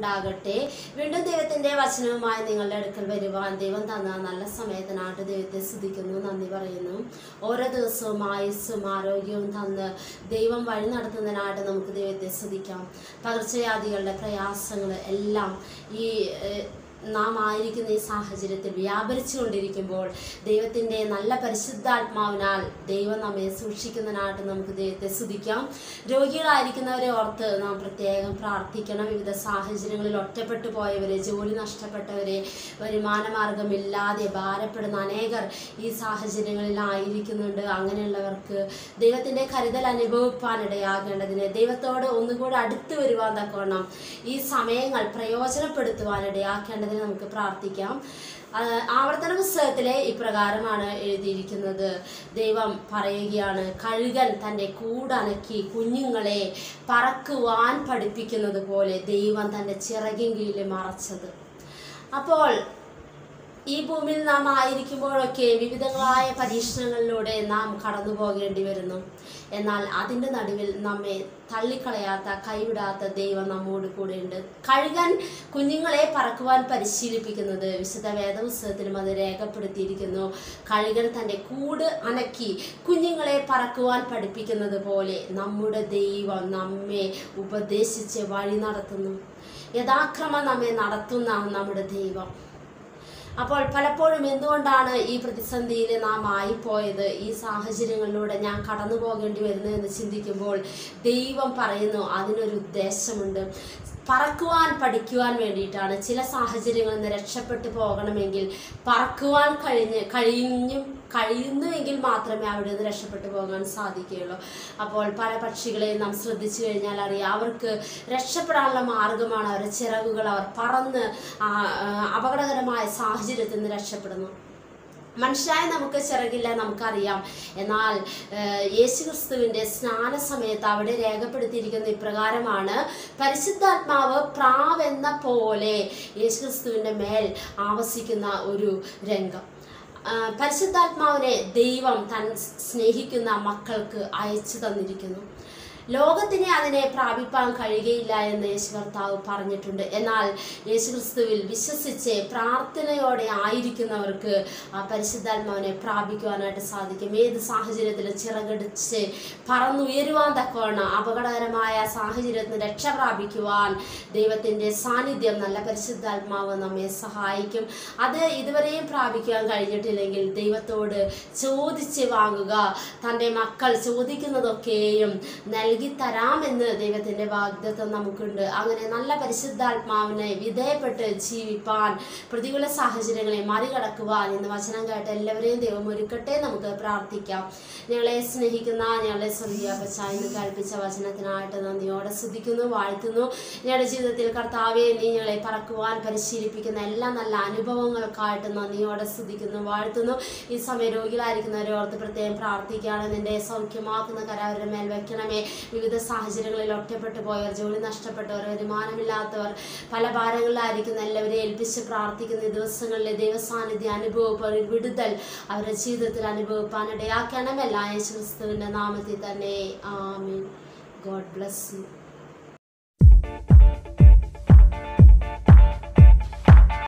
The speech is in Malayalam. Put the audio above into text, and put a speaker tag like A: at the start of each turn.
A: ഉണ്ടാകട്ടെ വീണ്ടും ദൈവത്തിന്റെ വചനവുമായി നിങ്ങളുടെ അടുക്കൽ വരുവാൻ ദൈവം തന്ന നല്ല സമയത്തിനായിട്ട് ദൈവത്തെ സ്തുതിക്കുന്നു നന്ദി പറയുന്നു ഓരോ ദിവസവും ആയുസ്സും ആരോഗ്യവും തന്ന് ദൈവം വഴി നടത്തുന്നതിനായിട്ട് നമുക്ക് ദൈവത്തെ സ്തുതിക്കാം പകർച്ചവ്യാധികളുടെ പ്രയാസങ്ങൾ എല്ലാം ഈ ഏഹ്, നാം ആയിരിക്കുന്ന ഈ സാഹചര്യത്തിൽ വ്യാപരിച്ചു കൊണ്ടിരിക്കുമ്പോൾ ദൈവത്തിൻ്റെ നല്ല പരിശുദ്ധാത്മാവിനാൽ ദൈവം നമ്മെ സൂക്ഷിക്കുന്നതിനായിട്ട് നമുക്ക് ദൈവത്തെ സ്തുതിക്കാം രോഗികളായിരിക്കുന്നവരെ ഓർത്ത് നാം പ്രത്യേകം പ്രാർത്ഥിക്കണം വിവിധ സാഹചര്യങ്ങളിൽ ഒറ്റപ്പെട്ടു പോയവരെ ജോലി നഷ്ടപ്പെട്ടവരെ വരുമാനമാർഗമില്ലാതെ ഭാരപ്പെടുന്ന അനേകർ ഈ സാഹചര്യങ്ങളിൽ ആയിരിക്കുന്നുണ്ട് അങ്ങനെയുള്ളവർക്ക് ദൈവത്തിൻ്റെ കരുതൽ അനുഭവിപ്പാനിടയാകേണ്ടതിന് ദൈവത്തോട് ഒന്നുകൂടെ അടുത്ത് വരുവാൻ തക്കവണ്ണം ഈ സമയങ്ങൾ പ്രയോജനപ്പെടുത്തുവാൻ ഇടയാക്കേണ്ടതിന് നമുക്ക് പ്രാർത്ഥിക്കാം ആ, ആവർത്തന പുസ്തകത്തിലെ ഇപ്രകാരമാണ് എഴുതിയിരിക്കുന്നത് ദൈവം പറയുകയാണ് കഴുകൻ തൻ്റെ കൂടനക്കി കുഞ്ഞുങ്ങളെ പറക്കുവാൻ പഠിപ്പിക്കുന്നത് പോലെ ദൈവം തൻ്റെ ചിറകിൻ കീഴിൽ മറച്ചത് അപ്പോൾ ഈ ഭൂമിയിൽ നാം ആയിരിക്കുമ്പോഴൊക്കെ വിവിധങ്ങളായ പരീക്ഷണങ്ങളിലൂടെ നാം കടന്നു പോകേണ്ടി വരുന്നു എന്നാൽ അതിൻ്റെ നടുവിൽ നമ്മെ തള്ളിക്കളയാത്ത കൈവിടാത്ത ദൈവം നമ്മോട് കൂടെയുണ്ട് കഴുകൻ കുഞ്ഞുങ്ങളെ പറക്കുവാൻ പരിശീലിപ്പിക്കുന്നത് വിശുദ്ധ വേദപുസ്തകത്തിലും അത് രേഖപ്പെടുത്തിയിരിക്കുന്നു കഴുകൻ തൻ്റെ കൂട് അനക്കി കുഞ്ഞുങ്ങളെ പറക്കുവാൻ പഠിപ്പിക്കുന്നത് പോലെ നമ്മുടെ ദൈവം നമ്മെ ഉപദേശിച്ച് വഴി നടത്തുന്നു യഥാക്രമം നമ്മെ നടത്തുന്ന നമ്മുടെ ദൈവം അപ്പോൾ പലപ്പോഴും എന്തുകൊണ്ടാണ് ഈ പ്രതിസന്ധിയിൽ നാം ആയിപ്പോയത് ഈ സാഹചര്യങ്ങളിലൂടെ ഞാൻ കടന്നു പോകേണ്ടി വരുന്നത് എന്ന് ചിന്തിക്കുമ്പോൾ ദൈവം പറയുന്നു അതിനൊരു ഉദ്ദേശമുണ്ട് പറക്കുവാൻ പഠിക്കുവാൻ വേണ്ടിയിട്ടാണ് ചില സാഹചര്യങ്ങളിൽ നിന്ന് രക്ഷപ്പെട്ടു പോകണമെങ്കിൽ പറക്കുവാൻ കഴിഞ്ഞ് കഴിഞ്ഞും കഴിയുന്നുവെങ്കിൽ മാത്രമേ അവിടെ നിന്ന് രക്ഷപ്പെട്ടു പോകാൻ സാധിക്കുകയുള്ളൂ അപ്പോൾ പല പക്ഷികളെയും നാം ശ്രദ്ധിച്ചു കഴിഞ്ഞാൽ അറിയാം അവർക്ക് രക്ഷപ്പെടാനുള്ള മാർഗമാണ് അവരുടെ ചിറകുകൾ അവർ പറന്ന് ആ, ആ, അപകടകരമായ സാഹചര്യത്തിൽ നിന്ന് രക്ഷപ്പെടുന്നു മനുഷ്യരായ നമുക്ക് ചിറകില്ല നമുക്കറിയാം എന്നാൽ ഏഹ്, യേശുക്രിസ്തുവിൻ്റെ സ്നാന സമയത്ത് അവിടെ രേഖപ്പെടുത്തിയിരിക്കുന്ന ഇപ്രകാരമാണ് പരിശുദ്ധാത്മാവ് പ്രാവെന്ന പോലെ യേശുക്രിസ്തുവിൻ്റെ മേൽ ആവസിക്കുന്ന ഒരു രംഗം ആ, പരിശുദ്ധാത്മാവിനെ ദൈവം താൻ സ്നേഹിക്കുന്ന മക്കൾക്ക് അയച്ചു തന്നിരിക്കുന്നു ലോകത്തിനെ അതിനെ പ്രാപിപ്പാൻ കഴിയുകയില്ല എന്ന് യേശു കർത്താവ് പറഞ്ഞിട്ടുണ്ട് എന്നാൽ യേശുക്രിസ്തുവിൽ വിശ്വസിച്ച് പ്രാർത്ഥനയോടെ ആയിരിക്കുന്നവർക്ക് ആ പരിശുദ്ധാത്മാവിനെ പ്രാപിക്കുവാനായിട്ട് സാധിക്കും ഏത് സാഹചര്യത്തിലും ചിറകടിച്ച് പറന്നുയരുവാൻ തക്കവണ്ണം അപകടകരമായ സാഹചര്യത്തിൽ നിന്ന് രക്ഷ പ്രാപിക്കുവാൻ ദൈവത്തിൻ്റെ സാന്നിധ്യം നല്ല പരിശുദ്ധാത്മാവ് നമ്മെ സഹായിക്കും അത് ഇതുവരെയും പ്രാപിക്കുവാൻ കഴിഞ്ഞിട്ടില്ലെങ്കിൽ ദൈവത്തോട് ചോദിച്ച് വാങ്ങുക തൻ്റെ മക്കൾ ചോദിക്കുന്നതൊക്കെയും നൽകി തരാമെന്ന് ദൈവത്തിൻ്റെ വാഗ്ദത്വം നമുക്കുണ്ട് അങ്ങനെ നല്ല പരിശുദ്ധാത്മാവിനെ വിധേയപ്പെട്ട് ജീവിപ്പാൻ പ്രതികൂല സാഹചര്യങ്ങളെ മറികടക്കുവാൻ ഇന്ന് വചനം കേട്ട എല്ലാവരെയും ദൈവം ഒരുക്കട്ടെ നമുക്ക് പ്രാർത്ഥിക്കാം ഞങ്ങളെ സ്നേഹിക്കുന്ന ഞങ്ങളെ സ്വർഗീയപ്പച്ച ഇന്ന് കൽപ്പിച്ച വചനത്തിനായിട്ട് നന്ദിയോടെ സ്തുതിക്കുന്നു വാഴ്ത്തുന്നു ഞങ്ങളുടെ ജീവിതത്തിൽ കർത്താവെ നീ ഞങ്ങളെ പറക്കുവാൻ പരിശീലിപ്പിക്കുന്ന എല്ലാ നല്ല അനുഭവങ്ങൾക്കായിട്ട് നന്ദിയോടെ സ്തുതിക്കുന്നു വാഴ്ത്തുന്നു ഈ സമയം രോഗികളായിരിക്കുന്നവരെ ഓർത്ത് പ്രത്യേകം പ്രാർത്ഥിക്കുകയാണ് നിന്റെ സൗഖ്യമാക്കുന്ന കരാവരുടെ മേൽ വെക്കണമേ വിവിധ സാഹചര്യങ്ങളിൽ ഒറ്റപ്പെട്ടു പോയവർ ജോലി നഷ്ടപ്പെട്ടവർ വരുമാനമില്ലാത്തവർ പല ഭാരങ്ങളിലായിരിക്കുന്ന എല്ലാവരെയും ഏൽപ്പിച്ച് പ്രാർത്ഥിക്കുന്ന ഈ ദിവസങ്ങളിലെ ദൈവസാന്നിധ്യം അനുഭവപ്പെടും വിടുതൽ അവരുടെ ജീവിതത്തിൽ അനുഭവപ്പാൻ ഇടയാക്കണമെല്ലാം യേശു ക്രിസ്തുവിൻ്റെ നാമത്തിൽ തന്നെ ആമീൻ ഗോഡ് ബ്ലസ് യു